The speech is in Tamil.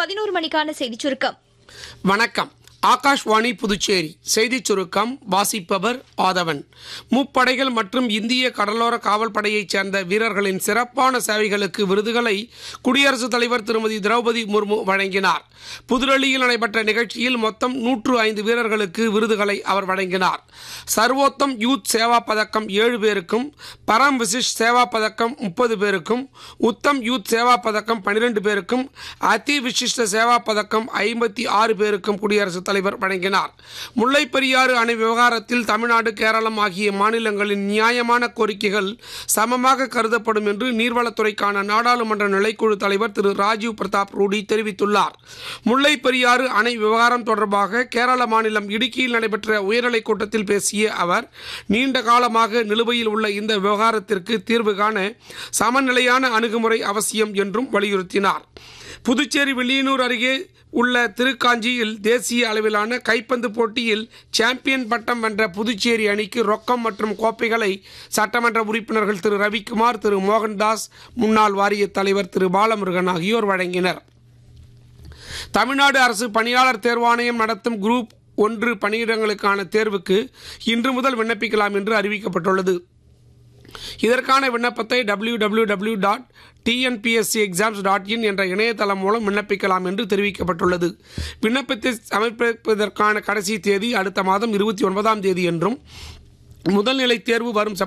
பதினோரு மணிக்கான செய்திச் சுருக்கம் வணக்கம் ஆகாஷ்வாணி புதுச்சேரி செய்திச் சுருக்கம் வாசிப்பவர் ஆதவன் முப்படைகள் மற்றும் இந்திய கடலோர காவல் படையைச் சேர்ந்த வீரர்களின் சிறப்பான சேவைகளுக்கு விருதுகளை குடியரசுத் தலைவர் திருமதி திரௌபதி முர்மு வழங்கினார் புதுடெல்லியில் நடைபெற்ற நிகழ்ச்சியில் மொத்தம் நூற்று ஐந்து வீரர்களுக்கு விருதுகளை அவர் வழங்கினார் சர்வோத்தம் யூத் சேவா பதக்கம் ஏழு பேருக்கும் பரம் விசிஷ் சேவா பதக்கம் முப்பது பேருக்கும் உத்தம் யூத் சேவா பதக்கம் பனிரெண்டு பேருக்கும் அதி விசிஷ்ட சேவா பதக்கம் ஐம்பத்தி ஆறு பேருக்கும் குடியரசுத் தலைவர் வழங்கினார் முல்லைப் பெரியாறு அணை விவகாரத்தில் தமிழ்நாடு கேரளம் ஆகிய மாநிலங்களின் நியாயமான கோரிக்கைகள் சமமாக கருதப்படும் என்று நீர்வளத்துறைக்கான நாடாளுமன்ற நிலைக்குழு தலைவர் திரு ராஜீவ் பிரதாப் ரூடி தெரிவித்துள்ளார் முல்லைப் பெரியாறு அணை விவகாரம் தொடர்பாக கேரள மாநிலம் இடுக்கியில் நடைபெற்ற உயர்நிலைக் கூட்டத்தில் பேசிய அவர் நீண்ட காலமாக நிலுவையில் உள்ள இந்த விவகாரத்திற்கு தீர்வு காண சமநிலையான அணுகுமுறை அவசியம் என்றும் வலியுறுத்தினார் புதுச்சேரி வில்லியனூர் அருகே உள்ள திருக்காஞ்சியில் தேசிய அளவிலான கைப்பந்து போட்டியில் சாம்பியன் பட்டம் வென்ற புதுச்சேரி அணிக்கு ரொக்கம் மற்றும் கோப்பைகளை சட்டமன்ற உறுப்பினர்கள் திரு ரவிக்குமார் திரு மோகன்தாஸ் முன்னாள் வாரிய தலைவர் திரு பாலமுருகன் ஆகியோர் வழங்கினர் தமிழ்நாடு அரசு பணியாளர் தேர்வாணையம் நடத்தும் குரூப் ஒன்று பணியிடங்களுக்கான தேர்வுக்கு இன்று முதல் விண்ணப்பிக்கலாம் என்று அறிவிக்கப்பட்டுள்ளது இதற்கான விண்ணப்பத்தை W W W dot TNPSC exams dot in என்ற இணையதளம் மூலம் விண்ணப்பிக்கலாம் என்று தெரிவிக்கப்பட்டுள்ளது விண்ணப்பத்தை சமர்ப்பிப்பதற்கான கடைசி தேதி அடுத்த மாதம் இருபத்தி ஒன்பதாம் தேதி என்றும் முதல்நிலை தேர்வு வரும்